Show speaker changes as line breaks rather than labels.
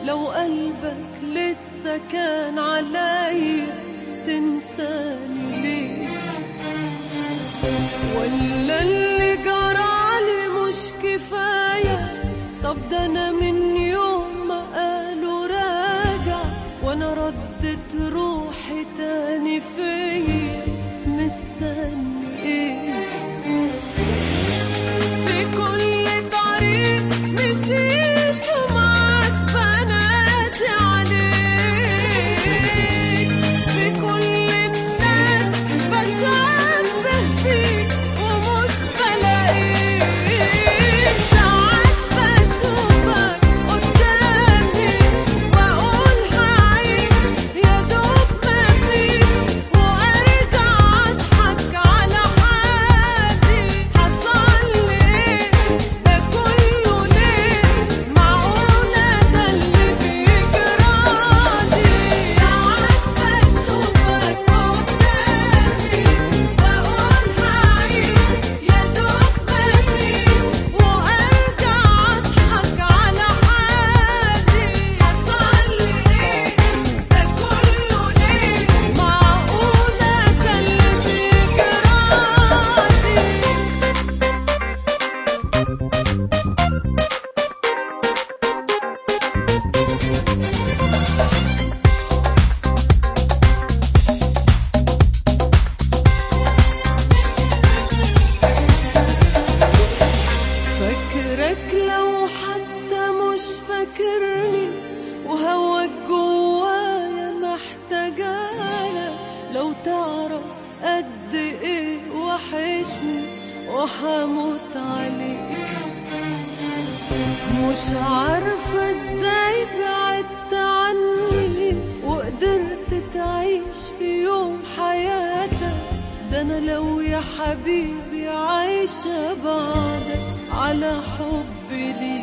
لو قلبك لسه كان عليا تنساني ليه ولا اللي جرالي مش كفاية طب ده أنا من يوم ما قالوا راجع وأنا ردت روحي تاني فيا مستني إيه في كل طريق مشيت ومعاك بنادي عليك في كل الناس بشبه فيك ومش بلاقيك ساعات بشوفك قدامي واقول هعيش يا دوب مفيش وارجع اضحك على حالي حصل لي ايه ده كله ليه معقولة ده اللي بيجرالي ساعات بشوفك قدامي واقول هعيش يا دوب مفيش وارجع اضحك على حالي حصل لي ايه ده كله ليه معقولة ده اللي بيجرالي فاكرك لو حتى مش فاكرني وهواك جوايا محتاجالك لو تعرف قد ايه وحشني وحموت عليك مش عارفة ازاي بعدت عني وقدرت تعيش في يوم حياتك ده انا لو يا حبيبي عايشة بعدك على حبي ليك